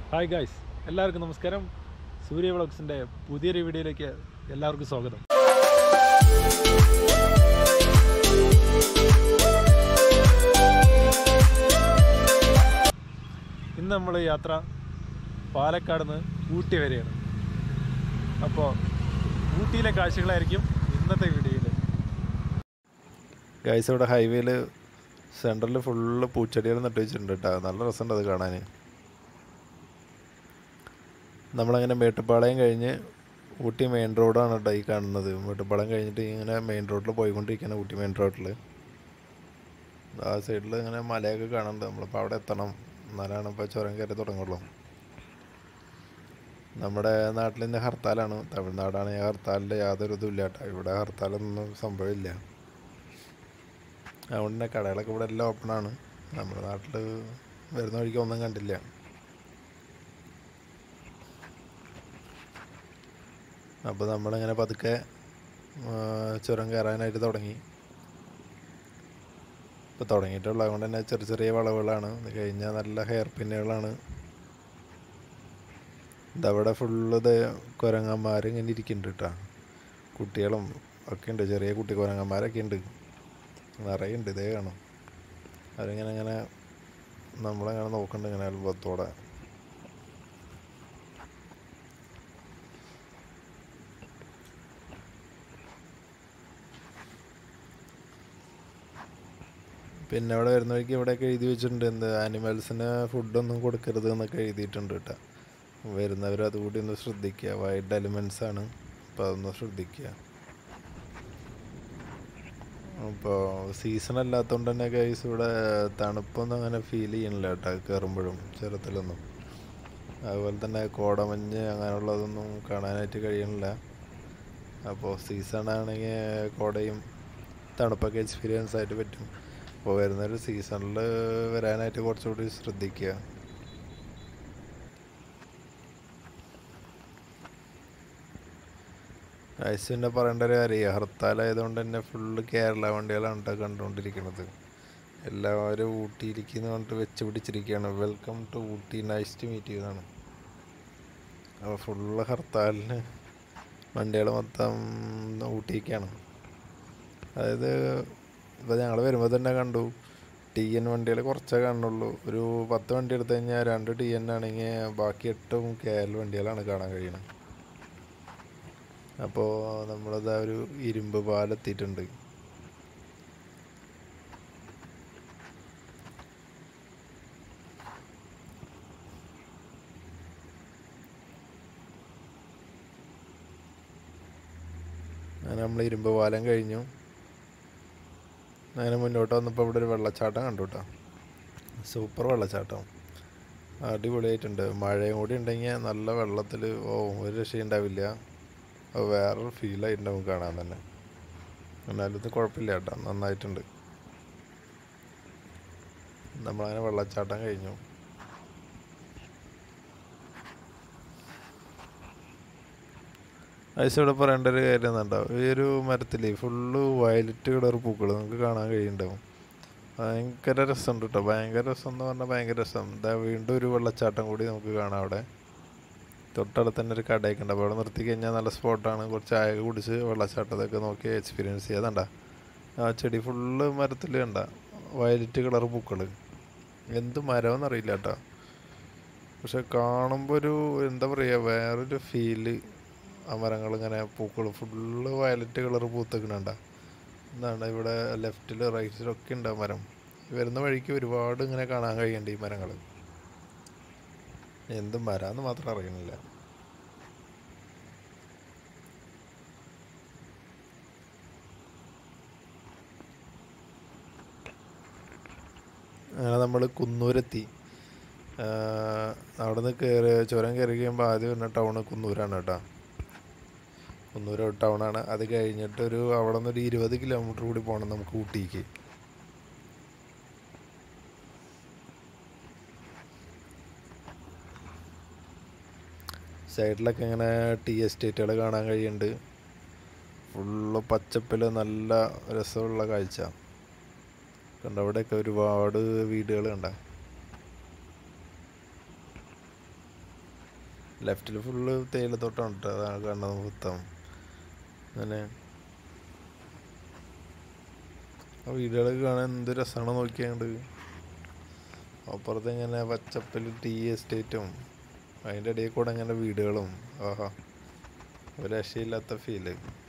hi guys എല്ലാവർക്കും നമസ്കാരം സൂര്യ വ്ളോഗ്സിൻ്റെ പുതിയൊരു വീഡിയോയിലേക്ക് എല്ലാവർക്കും സ്വാഗതം ഇന്ന് നമ്മൾ യാത്ര പാലക്കാട് നിന്ന് ഊട്ടി വരെയാണ് അപ്പോൾ ഊട്ടിയിലെ കാഴ്ചകളായിരിക്കും ഇന്നത്തെ വീഡിയോയിൽ ഗൈസ് ഇവിടെ ഹൈവേയിൽ സെൻറ്ററിൽ ഫുള്ള് പൂച്ചെടികൾ നട്ട് വെച്ചിട്ടുണ്ട് കേട്ടോ നല്ല രസമുണ്ട് അത് കാണാൻ നമ്മളങ്ങനെ മേട്ടുപ്പാളയം കഴിഞ്ഞ് ഊട്ടി മെയിൻ റോഡാണ് കേട്ടോ ഈ കാണുന്നത് മേട്ടുപ്പാളയം കഴിഞ്ഞിട്ട് ഇങ്ങനെ മെയിൻ റോഡിൽ പോയിക്കൊണ്ടിരിക്കുകയാണ് ഊട്ടി മെയിൻ റോഡിൽ ആ സൈഡിൽ ഇങ്ങനെ മലയൊക്കെ കാണുന്നുണ്ട് നമ്മളിപ്പോൾ അവിടെ എത്തണം എന്നാലാണ് ഇപ്പോൾ ചുരം കയറി തുടങ്ങുള്ളൂ നമ്മുടെ നാട്ടിൽ ഇന്ന് ഹർത്താലാണ് തമിഴ്നാടാണ് ഈ ഹർത്താലിൻ്റെ യാതൊരു ഇതും ഇല്ല കേട്ടോ ഇവിടെ ഹർത്താലൊന്നും സംഭവമില്ല അതുകൊണ്ട് തന്നെ കടകളൊക്കെ ഇവിടെ എല്ലാം ഓപ്പണാണ് നമ്മുടെ നാട്ടിൽ വരുന്ന വഴിക്ക് ഒന്നും കണ്ടില്ല അപ്പോൾ നമ്മളിങ്ങനെ പതുക്കെ ആ, ചുരം കയറാനായിട്ട് തുടങ്ങി ഇപ്പോൾ തുടങ്ങിയിട്ടുള്ള അതുകൊണ്ട് തന്നെ ചെറിയ ചെറിയ വളവുകളാണ് ഇത് കഴിഞ്ഞാൽ നല്ല ഹെയർ പിന്നുകളാണ് ഇതവിടെ ഫുള്ള് ഇത് കുരങ്ങന്മാർ ഇങ്ങനെ ഇരിക്കുന്നുണ്ട് കേട്ടോ കുട്ടികളും ഒക്കെ ഉണ്ട് ചെറിയ കുട്ടി കുരങ്ങന്മാരൊക്കെ ഉണ്ട് നിറയെ ഉണ്ട് ഇതേ കാണും അവരിങ്ങനെ ഇങ്ങനെ നമ്മളങ്ങനെ നോക്കുന്നുണ്ട് ഇങ്ങനെ അത്ഭുതത്തോടെ പിന്നെ അവിടെ വരുന്ന വഴിക്ക് ഇവിടെയൊക്കെ എഴുതി വെച്ചിട്ടുണ്ട് എന്ത് ആനിമൽസിന് ഫുഡൊന്നും കൊടുക്കരുത് എന്നൊക്കെ എഴുതിയിട്ടുണ്ട് കേട്ടോ വരുന്നവർ അതുകൂടി ഒന്ന് ശ്രദ്ധിക്കുക വൈൽഡ് എലിമെൻസ് ആണ് അപ്പോൾ അതൊന്ന് ശ്രദ്ധിക്കുക അപ്പോൾ സീസൺ അല്ലാത്തതുകൊണ്ട് തന്നെ ഗൈസ് ഇവിടെ തണുപ്പൊന്നും അങ്ങനെ ഫീൽ ചെയ്യണില്ല കേട്ടോ കയറുമ്പോഴും ചെറുത്തിലൊന്നും അതുപോലെ തന്നെ കോടമഞ്ഞ് അങ്ങനെയുള്ളതൊന്നും കാണാനായിട്ട് കഴിയണില്ല അപ്പോൾ സീസൺ ആണെങ്കിൽ കോടയും തണുപ്പൊക്കെ എക്സ്പീരിയൻസ് ആയിട്ട് പറ്റും അപ്പോൾ വരുന്നൊരു സീസണിൽ വരാനായിട്ട് കുറച്ചുകൂടി ശ്രദ്ധിക്കുക ഐസ് പിന്നെ പറയേണ്ട ഒരു കാര്യം ഹർത്താലായതുകൊണ്ട് തന്നെ ഫുള്ള് കേരള വണ്ടികളാണ് കേട്ടോ കണ്ടുകൊണ്ടിരിക്കുന്നത് എല്ലാവരും ഊട്ടിയിരിക്കുന്ന പറഞ്ഞിട്ട് വെച്ച് പിടിച്ചിരിക്കുകയാണ് welcome to Ooty nice to meet ചെയ്യുന്നതാണ് അപ്പോൾ ഫുള്ള് ഹർത്താലിന് വണ്ടികൾ മൊത്തം ഊട്ടിക്കാണ് അതായത് ഇപ്പോൾ ഞങ്ങൾ വരുമ്പോൾ തന്നെ കണ്ടു ടി എൻ വണ്ടികൾ കുറച്ചേ കാണുന്നുള്ളൂ ഒരു പത്ത് വണ്ടി എടുത്തു കഴിഞ്ഞാൽ രണ്ട് ടി എൻ ആണെങ്കിൽ ബാക്കി എട്ടും കെ എൽ വണ്ടികളാണ് കാണാൻ കഴിയുന്നത് അപ്പോൾ നമ്മളത് ആ ഒരു ഇരുമ്പ് പാലെത്തിയിട്ടുണ്ട് അങ്ങനെ നമ്മൾ ഇരുമ്പ് പാലം കഴിഞ്ഞു അങ്ങനെ മുന്നോട്ട് വന്നപ്പോൾ ഇവിടെ ഒരു വെള്ളച്ചാട്ടം കണ്ടു കേട്ടോ സൂപ്പർ വെള്ളച്ചാട്ടം അടിപൊളിയായിട്ടുണ്ട് മഴയും കൂടി ഉണ്ടെങ്കിൽ നല്ല വെള്ളത്തിൽ ഓ ഒരു രക്ഷയുണ്ടാവില്ല അത് വേറൊരു ഫീലായിട്ടുണ്ടാവും കാണാൻ തന്നെ എന്നാലും ഇത് കുഴപ്പമില്ല കേട്ടോ നന്നായിട്ടുണ്ട് നമ്മളങ്ങനെ വെള്ളച്ചാട്ടം കഴിഞ്ഞു ഐസോടെ പറയേണ്ട ഒരു കാര്യം എന്താ ഈ ഒരു മരത്തിൽ ഫുള്ള് വയലറ്റ് കളർ പൂക്കൾ നമുക്ക് കാണാൻ കഴിയുന്നുണ്ടാവും ഭയങ്കര രസമുണ്ട് കേട്ടോ ഭയങ്കര രസം എന്ന് പറഞ്ഞാൽ ഭയങ്കര രസം ഇതാ വീണ്ടും ഒരു വെള്ളച്ചാട്ടം കൂടി നമുക്ക് കാണാം അവിടെ തൊട്ടടുത്ത് തന്നെ ഒരു കടയൊക്കെ ഉണ്ട് അപ്പോൾ അവിടെ നിർത്തി കഴിഞ്ഞാൽ നല്ല സ്പോട്ടാണ് കുറച്ച് ചായ കുടിച്ച് വെള്ളച്ചാട്ടത്തൊക്കെ നോക്കി എക്സ്പീരിയൻസ് ചെയ്യാതണ്ട ആ ചെടി ഫുള്ള് മരത്തിൽ കണ്ട വയലറ്റ് കളർ പൂക്കൾ എന്ത് മരമെന്ന് അറിയില്ല കേട്ടോ പക്ഷെ കാണുമ്പോൾ ഒരു എന്താ പറയുക വേറൊരു ഫീല് ആ മരങ്ങൾ ഇങ്ങനെ പൂക്കൾ ഫുള്ള് വയലറ്റ് കളർ പൂത്തക്കണണ്ട എന്താണ് ഇവിടെ ലെഫ്റ്റിൽ റൈറ്റിലൊക്കെ ഉണ്ട് ആ മരം വരുന്ന വഴിക്ക് ഒരുപാട് ഇങ്ങനെ കാണാൻ കഴിയുന്നുണ്ട് ഈ മരങ്ങൾ എന്ത് മരാന്ന് മാത്രം അറിയണില്ല അങ്ങനെ നമ്മൾ കുന്നൂരെത്തി അവിടെ നിന്ന് കയറി ചുരം കയറി കഴിയുമ്പോൾ ആദ്യം വരുന്ന ടൗണ് കുന്നൂരാണ് കേട്ടോ കുന്നൂർ ടൗണാണ് അത് കഴിഞ്ഞിട്ടൊരു അവിടെ നിന്ന് ഒരു ഇരുപത് കിലോമീറ്റർ കൂടി പോകണം നമുക്ക് ഊട്ടിക്ക് സൈഡിലൊക്കെ ഇങ്ങനെ ടീ എസ്റ്റേറ്റുകൾ കാണാൻ കഴിയുന്നുണ്ട് ഫുള്ള് പച്ചപ്പിൽ നല്ല രസമുള്ള കാഴ്ച കണ്ട അവിടെയൊക്കെ ഒരുപാട് വീടുകൾ കണ്ട ലെഫ്റ്റിൽ ഫുള്ള് തേയിലത്തോട്ടം കേട്ടോ അതാണ് കാണുന്നത് മൊത്തം അങ്ങനെ ആ വീടുകളൊക്കെ കാണാൻ എന്ത് രസമാണ് നോക്കിയാണ്ട് അപ്പുറത്ത് ഇങ്ങനെ പച്ചപ്പിൽ ടീ എസ്റ്റേറ്റും അതിൻ്റെ ഇടയിൽ കൂടെ ഇങ്ങനെ വീടുകളും ആഹാ ഒരു രക്ഷയില്ലാത്ത ഫീല്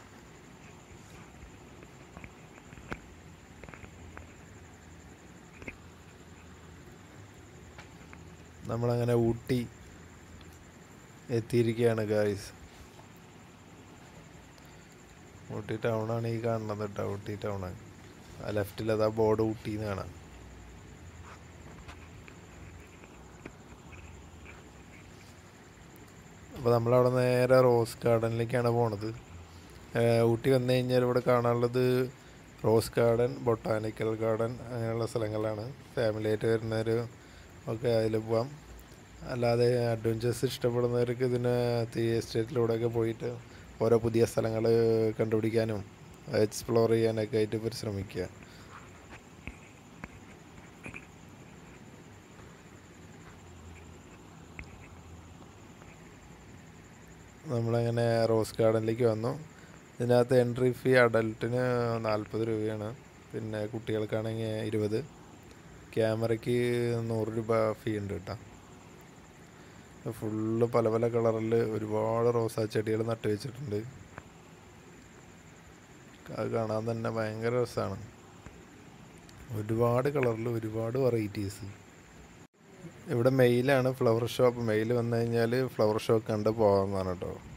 നമ്മളങ്ങനെ ഊട്ടി എത്തിയിരിക്കുകയാണ് ഗായ്സ് ഊട്ടി ടൗണാണ് ഈ കാണുന്നത് കേട്ടോ ഊട്ടി ടൗണ് ആ ലെഫ്റ്റിൽ അതാ ബോർഡ് ഊട്ടി എന്ന് കാണാം അപ്പോൾ നമ്മളവിടെ നേരെ റോസ് ഗാർഡനിലേക്കാണ് പോണത് ഏഹ് ഊട്ടി വന്നു കഴിഞ്ഞാൽ ഇവിടെ കാണാനുള്ളത് റോസ് ഗാർഡൻ ബൊട്ടാനിക്കൽ ഗാർഡൻ അങ്ങനെയുള്ള സ്ഥലങ്ങളാണ് ഫാമിലി ആയിട്ട് വരുന്നവർ ഒക്കെ അതിൽ പോവാം അല്ലാതെ അഡ്വഞ്ചേഴ്സ് ഇഷ്ടപ്പെടുന്നവർക്ക് ഇതിന് തീ എസ്റ്റേറ്റിലൂടെയൊക്കെ പോയിട്ട് ഓരോ പുതിയ സ്ഥലങ്ങൾ കണ്ടുപിടിക്കാനും എക്സ്പ്ലോർ ചെയ്യാനൊക്കെ ആയിട്ട് പരിശ്രമിക്കുക നമ്മളങ്ങനെ റോസ് ഗാർഡനിലേക്ക് വന്നു ഇതിനകത്ത് എൻട്രി ഫീ അഡൽട്ടിന് നാൽപ്പത് രൂപയാണ് പിന്നെ കുട്ടികൾക്കാണെങ്കിൽ ഇരുപത് ക്യാമറയ്ക്ക് നൂറ് രൂപ ഫീ ഉണ്ട് കേട്ടോ ഫുള്ള് പല പല കളറിൽ ഒരുപാട് റോസാ ചെടികൾ നട്ടു വെച്ചിട്ടുണ്ട് അത് കാണാൻ തന്നെ ഭയങ്കര രസമാണ് ഒരുപാട് കളറിൽ ഒരുപാട് വെറൈറ്റീസ് ഇവിടെ മെയിലാണ് ഫ്ലവർ ഷോപ്പ് മെയിൽ വന്നു കഴിഞ്ഞാൽ ഫ്ലവർ ഷോ കണ്ട് പോകാമെന്നാണ് കേട്ടോ